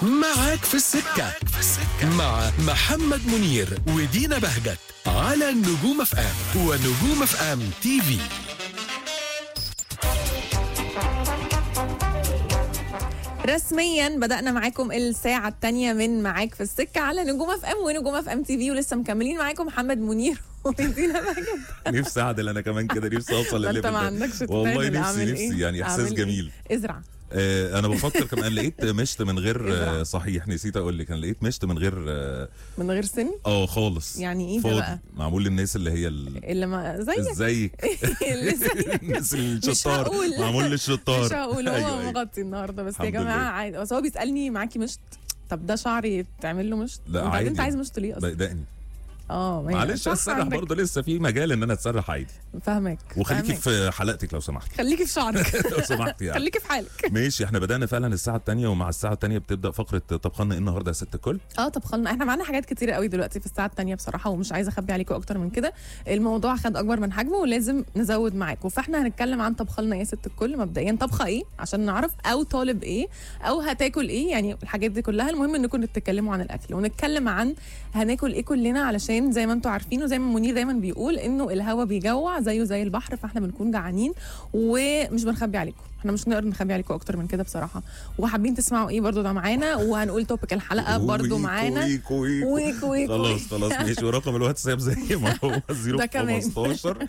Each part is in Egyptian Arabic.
معاك في السكة مع محمد منير ودينا بهجت على نجوم اف ام ونجوم اف ام تي في رسميا بدأنا معاكم الساعة الثانية من معاك في السكة على نجوم اف ام ونجوم اف ام تي في ولسه مكملين معاكم محمد منير ودينا بهجت نفسي اعدل انا كمان كده نفسي اوصل ما انت للليفل ما ده. عندكش والله تتعدل، نفسي أعمل نفسي إيه؟ يعني احساس أعمل إيه؟ جميل ازرع آه انا بفكر كمان لقيت مشط من غير ازرع. آه صحيح نسيت اقول لك انا لقيت مشط من غير اه من غير سن آه، خالص يعني إيه ده فاضي. بقى؟ معمول للناس اللي هي ال... اللي ما زيك ازيك اللي زيك الناس مش الشطار هقول. معمول للشطار مش هقول هو أيوة، أيوة. مغطي النهارده بس يا الحمد جماعه لله. عادي بس هو بيسالني معاكي مشط طب ده شعري يتعمل له مشط لا، وبعدين انت عادي. عايز مشط ليه اصلا بيضايقني اه ما هي- معلش صح اسرح عندك. برضه لسه في مجال ان انا اتسرح عادي فاهمك وخليكي فاهمك. في حلقتك لو سمحتي خليكي في شعرك لو سمحتي يعني خليكي في حالك ماشي احنا بدأنا فعلا الساعة الثانية ومع الساعة الثانية بتبدأ فقرة طبخنا ايه النهارده يا ست الكل؟ اه طب خلنا احنا معانا حاجات كتيرة قوي دلوقتي في الساعة التانية بصراحة ومش عايزة اخبي عليكم اكتر من كده الموضوع خد اكبر من حجمه ولازم نزود معاكم فاحنا هنتكلم عن طبخلنا يا ست الكل مبدئيا طبخة ايه عشان نعرف او طالب ايه او هتاكل ايه يعني الحاجات دي كلها المهم انكم تتكلموا عن الاكل ونتكلم عن هناكل ايه كلنا علشان زي ما انتم عارفين وزي ما منير دايما بيقول انه الهوا بيجوع زيه زي البحر فاحنا بنكون جعانين ومش بنخبي عليكم احنا مش نقدر نخبي عليكم اكتر من كده بصراحه وحابين تسمعوا ايه برضو ده معانا وهنقول توبيك الحلقه برضو ويكو معانا ويكو ويكو. ويك ويك خلاص خلاص ماشي ورقم الواتساب زي ما هو ده كمان. 015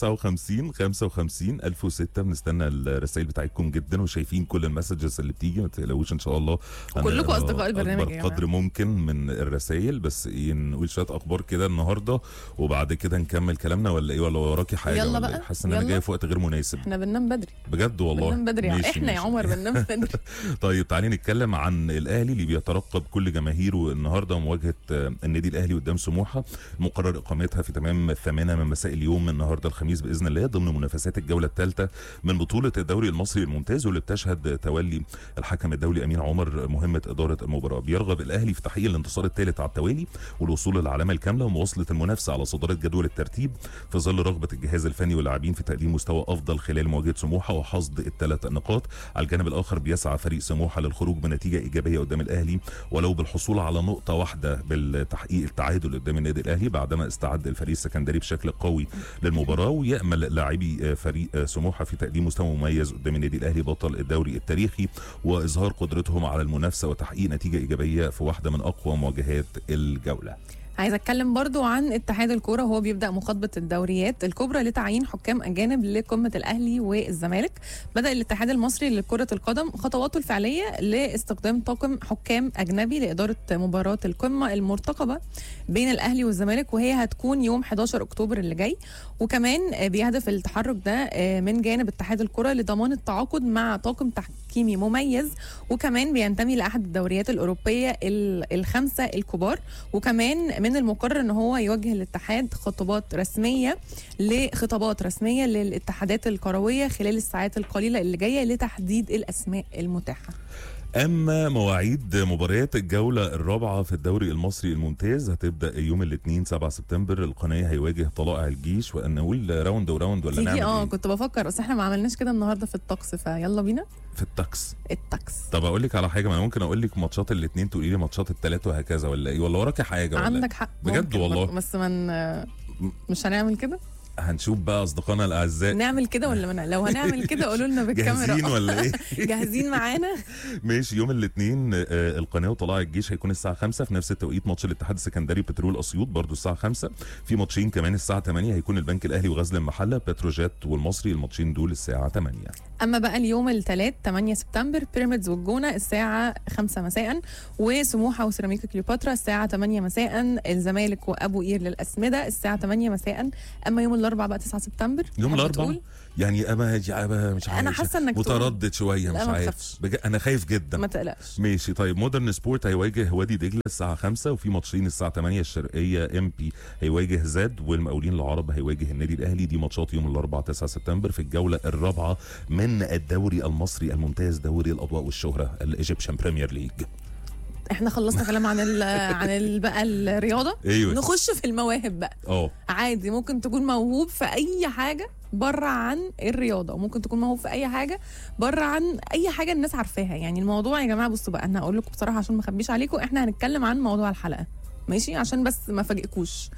59 55 1006 بنستنى الرسائل بتاعتكم جدا وشايفين كل المسجز اللي بتيجي ما تقلقوش ان شاء الله أنا كلكم أصدقاء البرنامج أكبر يا جماعة. قدر ممكن من الرسائل بس ايه نقول شويه اخبار كده النهارده وبعد كده نكمل كلامنا ولا ايه ولا وراكي حاجه يلا ولا بقى، إيه؟ حاسس ان انا يلا. جاي في وقت غير مناسب احنا بننام بدري بجد والله بننام بدري ماشي، احنا يا ماشي. عمر بننام بدري طيب تعالي نتكلم عن الاهلي اللي بيترقب كل جماهيره النهارده مواجهه آه، النادي الاهلي قدام سموحه مقرر اقامتها في تمام الثامنه من مساء اليوم النهارده الخميس باذن الله ضمن منافسات الجوله الثالثه من بطوله الدوري المصري الممتاز واللي بتشهد تولي الحكم الدولي امين عمر مهمه اداره المباراه بيرغب الاهلي في تحقيق الانتصار الثالث على التوالي والوصول للعلامه الكامله ومواصله المنافسه على صداره جدول الترتيب في ظل رغبه الجهاز الفني واللاعبين في تقديم مستوى افضل خلال مواجهه سموحه وحصد الثلاث نقاط على الجانب الاخر بيسعى فريق سموحه للخروج بنتيجه ايجابيه قدام الاهلي ولو بالحصول على نقطه واحده بالتحقيق التعادل قدام النادي الاهلي بعدما استعد الفريق السكندري بشكل قوي للمباراه ويامل لاعبي آه، فريق آه، سموحه في تقديم مستوى مميز قدام النادي الاهلي بطل الدوري التاريخي واظهار قدرتهم على المنافسه وتحقيق نتيجه ايجابيه في واحده من اقوى مواجهات الجوله عايزه اتكلم برضو عن اتحاد الكوره وهو بيبدا مخاطبه الدوريات الكبرى لتعيين حكام اجانب لقمه الاهلي والزمالك بدا الاتحاد المصري لكره القدم خطواته الفعليه لاستخدام طاقم حكام اجنبي لاداره مباراه القمه المرتقبه بين الاهلي والزمالك وهي هتكون يوم 11 اكتوبر اللي جاي وكمان آه، بيهدف التحرك ده آه، من جانب اتحاد الكره لضمان التعاقد مع طاقم تحكيمي مميز وكمان بينتمي لاحد الدوريات الاوروبيه ال- الخمسه الكبار وكمان من المقرر ان هو يوجه الاتحاد خطابات رسميه لخطابات رسميه للاتحادات الكرويه خلال الساعات القليله اللي جايه لتحديد الاسماء المتاحه اما مواعيد مباريات الجوله الرابعه في الدوري المصري الممتاز هتبدا يوم الاثنين 7 سبتمبر القناه هيواجه طلائع الجيش وان نقول راوند وراوند ولا تيجي نعمل اه إيه؟ كنت بفكر بس احنا ما عملناش كده النهارده في الطقس فيلا بينا في التاكس الطقس طب اقول لك على حاجه ما انا ممكن اقول لك ماتشات الاثنين تقولي لي ماتشات الثلاث وهكذا ولا ايه ولا وراكي حاجه ولا عندك حق بجد ممكن والله. برضه، بس من مش هنعمل كده هنشوف بقى اصدقائنا الاعزاء نعمل كده ولا من... لو هنعمل كده قولوا لنا جاهزين بالكاميرا ولا ايه جاهزين معانا ماشي يوم الاثنين القناه وطلائع الجيش هيكون الساعه 5 في نفس التوقيت ماتش الاتحاد السكندري بترول اسيوط برضو الساعه 5 في ماتشين كمان الساعه 8 هيكون البنك الاهلي وغزل المحله بتروجيت والمصري الماتشين دول الساعه 8 اما بقى اليوم الثلاث 8 سبتمبر بيراميدز والجونه الساعه 5 مساء وسموحه وسيراميكا كليوباترا الساعه 8 مساء الزمالك وابو قير للاسمده الساعه 8 مساء اما يوم الاربعاء بقى 9 سبتمبر يوم تحب الاربعاء تقول؟ يعني انا أنا مش عارف أنا حاسة إنك تقول. متردد شويه لا، مش ما عارف تخافش. بج... انا خايف جدا ما تقلقش ماشي طيب مودرن سبورت هيواجه وادي دجله الساعه 5 وفي ماتشين الساعه 8 الشرقيه ام بي هيواجه زاد والمقاولين العرب هيواجه النادي الاهلي دي ماتشات يوم الاربعاء 9 سبتمبر في الجوله الرابعه من الدوري المصري الممتاز دوري الاضواء والشهره الايجيبشن بريمير ليج احنا خلصنا كلام عن ال عن ال بقى الرياضه ايوه نخش في المواهب بقى اه عادي ممكن تكون موهوب في اي حاجه بره عن الرياضه وممكن تكون موهوب في اي حاجه بره عن اي حاجه الناس عارفاها يعني الموضوع يا جماعه بصوا بقى انا هقول لكم بصراحه عشان ما اخبيش عليكم احنا هنتكلم عن موضوع الحلقه ماشي عشان بس ما فاجئكوش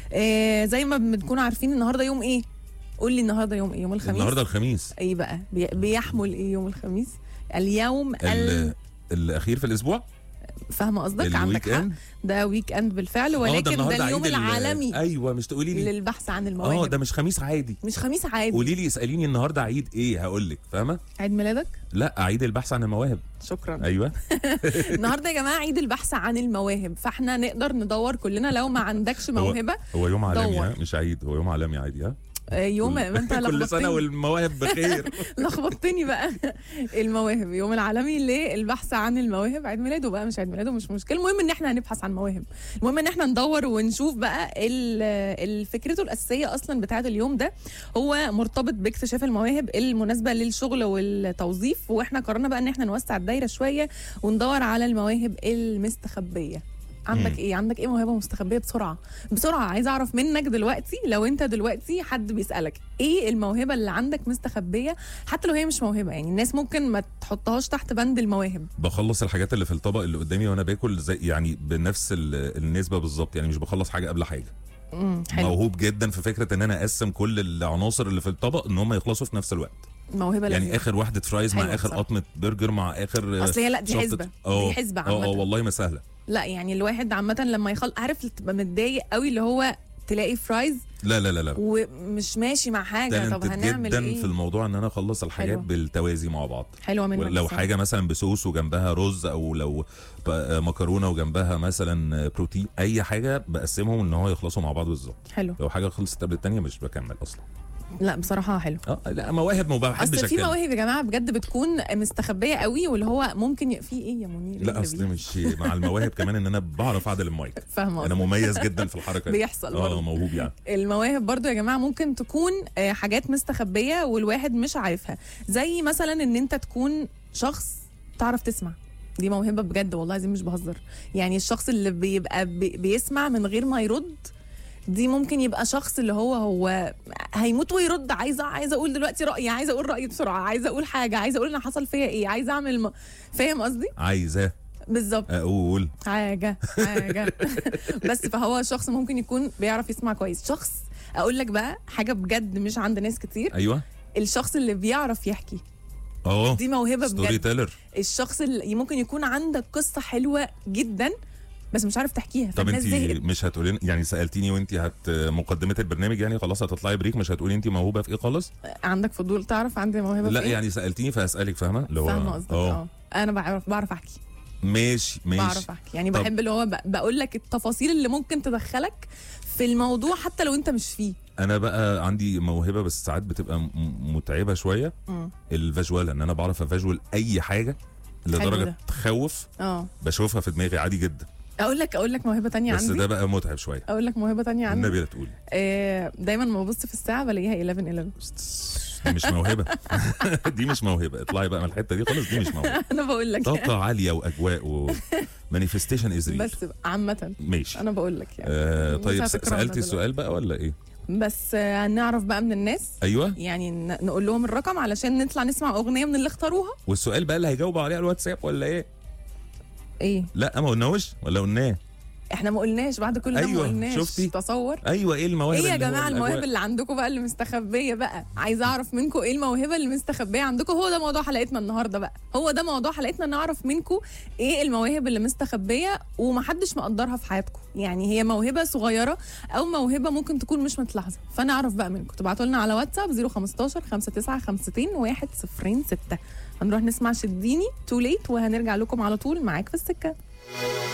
آه زي ما بنكون عارفين النهارده يوم ايه قول لي النهارده يوم ايه يوم الخميس النهارده الخميس ايه بقى بي- بيحمل ايه يوم الخميس اليوم ال... ال- الاخير في الاسبوع فاهمه قصدك عندك الويك حق اند ده ويك اند بالفعل آه، ولكن ده, النهاردة اليوم عيد ال- العالمي ايوه مش تقولي لي للبحث عن اه المواهب ده مش خميس عادي مش خميس عادي قولي لي اساليني النهارده عيد ايه هقول لك فاهمه عيد ميلادك لا عيد البحث عن المواهب شكرا ايوه النهارده يا جماعه عيد البحث عن المواهب فاحنا نقدر ندور كلنا لو ما عندكش موهبه هو يوم عالمي دور. ها مش عيد هو يوم عالمي عادي ها آه، يوم ما انت كل سنه لخبطتني والمواهب بخير لخبطتني بقى المواهب يوم العالمي للبحث عن المواهب عيد ميلاده بقى مش عيد ميلاده مش مشكله المهم ان احنا هنبحث عن مواهب المهم ان احنا ندور ونشوف بقى ال- ال- فكرته الاساسيه اصلا بتاعه اليوم ده هو مرتبط باكتشاف المواهب المناسبه للشغل والتوظيف واحنا قررنا بقى ان احنا نوسع الدايره شويه وندور على المواهب المستخبيه عندك مم. ايه عندك ايه موهبه مستخبيه بسرعه بسرعه عايزه اعرف منك دلوقتي لو انت دلوقتي حد بيسالك ايه الموهبه اللي عندك مستخبيه حتى لو هي مش موهبه يعني الناس ممكن ما تحطهاش تحت بند المواهب بخلص الحاجات اللي في الطبق اللي قدامي وانا باكل زي يعني بنفس ال- النسبه بالظبط يعني مش بخلص حاجه قبل حاجه امم حلو موهوب جدا في فكره ان انا اقسم كل العناصر اللي في الطبق ان هم يخلصوا في نفس الوقت موهبه يعني لذيذة. اخر واحده فرايز مع حلوة اخر بصراحة. قطمه برجر مع اخر اصل هي لا دي شفطة- حسبه اه دي حسبه اه اه عامه والله ما سهله لا يعني الواحد عامه لما يخل عارف تبقى متضايق قوي اللي هو تلاقي فرايز لا لا لا لا ومش ماشي مع حاجه طب تالنتد هنعمل جدا ايه في الموضوع ان انا اخلص الحاجات حلوة. بالتوازي مع بعض حلوه منك لو بصراحة. حاجه مثلا بصوص وجنبها رز او لو ب- مكرونه وجنبها مثلا بروتين اي حاجه بقسمهم ان هو يخلصوا مع بعض بالظبط حلو لو حاجه خلصت قبل التانيه مش بكمل اصلا لا بصراحه حلو اه لا مواهب ما بحبش اصل في اتكلم مواهب يا جماعه بجد بتكون مستخبيه قوي واللي هو ممكن ي... في ايه يا منير إيه لا اللي اصل بيحصل؟ مش مع المواهب كمان ان انا بعرف اعدل المايك فاهمه انا قصدك. مميز جدا في الحركه دي بيحصل اه برضه موهوب يعني المواهب برضو يا جماعه ممكن تكون آه، حاجات مستخبيه والواحد مش عارفها زي مثلا ان انت تكون شخص تعرف تسمع دي موهبه بجد والله العظيم مش بهزر يعني الشخص اللي بيبقى بي بيسمع من غير ما يرد دي ممكن يبقى شخص اللي هو هو هيموت ويرد عايزه عايزه اقول دلوقتي رايي عايزه اقول رايي بسرعه عايزه اقول حاجه عايزه اقول انا حصل فيا ايه عايزه اعمل م... فاهم قصدي عايزاه بالظبط اقول حاجه حاجه بس فهو شخص ممكن يكون بيعرف يسمع كويس شخص اقول لك بقى حاجه بجد مش عند ناس كتير ايوه الشخص اللي بيعرف يحكي اه دي موهبه ستوري بجد تيلر الشخص اللي ممكن يكون عندك قصه حلوه جدا بس مش عارف تحكيها طب فالناس انت زهقت مش هتقولي يعني سالتيني وانت هت مقدمه البرنامج يعني خلاص هتطلعي بريك مش هتقولي انت موهوبه في ايه خالص عندك فضول تعرف عندي موهبه لا في إيه؟ يعني سالتيني فاسالك فاهمه اللي هو فاهمه قصدك اه انا بعرف بعرف احكي ماشي ماشي بعرف احكي يعني طب- بحب اللي هو ب- بقول لك التفاصيل اللي ممكن تدخلك في الموضوع حتى لو انت مش فيه انا بقى عندي موهبه بس ساعات بتبقى م- متعبه شويه مم. الفيجوال ان انا بعرف افيجوال اي حاجه حلو لدرجه ده. تخوف اه بشوفها في دماغي عادي جدا اقول لك اقول لك موهبه تانية بس عندي ده بقى متعب شويه اقول لك موهبه تانية عندي النبي لا تقولي آه دايما لما ببص في الساعه بلاقيها 11 11 دي مش موهبه دي مش موهبه اطلعي بقى من الحته دي خالص دي مش موهبه انا بقول لك يعني. طاقه عاليه واجواء و مانيفستيشن از ريل بس عامه ماشي انا بقول لك يعني آه مش طيب س- هتكرهنا سالتي دلوقتي. السؤال بقى ولا ايه بس آه هنعرف بقى من الناس ايوه يعني ن- نقول لهم الرقم علشان نطلع نسمع اغنيه من اللي اختاروها والسؤال بقى اللي هيجاوبوا عليه على الواتساب ولا ايه ايه لا ما قلناهوش ولا قلناه احنا ما قلناش بعد كل ده أيوة، ما قلناش شفتي؟ تصور ايوه ايه المواهب ايه يا اللي هو جماعه المواهب الأجواء؟ اللي عندكم بقى اللي مستخبيه بقى عايزه اعرف منكم ايه الموهبه اللي مستخبيه عندكم هو ده موضوع حلقتنا النهارده بقى هو ده موضوع حلقتنا نعرف منكم ايه المواهب اللي مستخبيه ومحدش مقدرها في حياتكم يعني هي موهبه صغيره او موهبه ممكن تكون مش متلاحظه فنعرف بقى منكم تبعتوا لنا على واتساب 015 59 106 هنروح نسمع شديني تو ليت وهنرجع لكم على طول معاك في السكه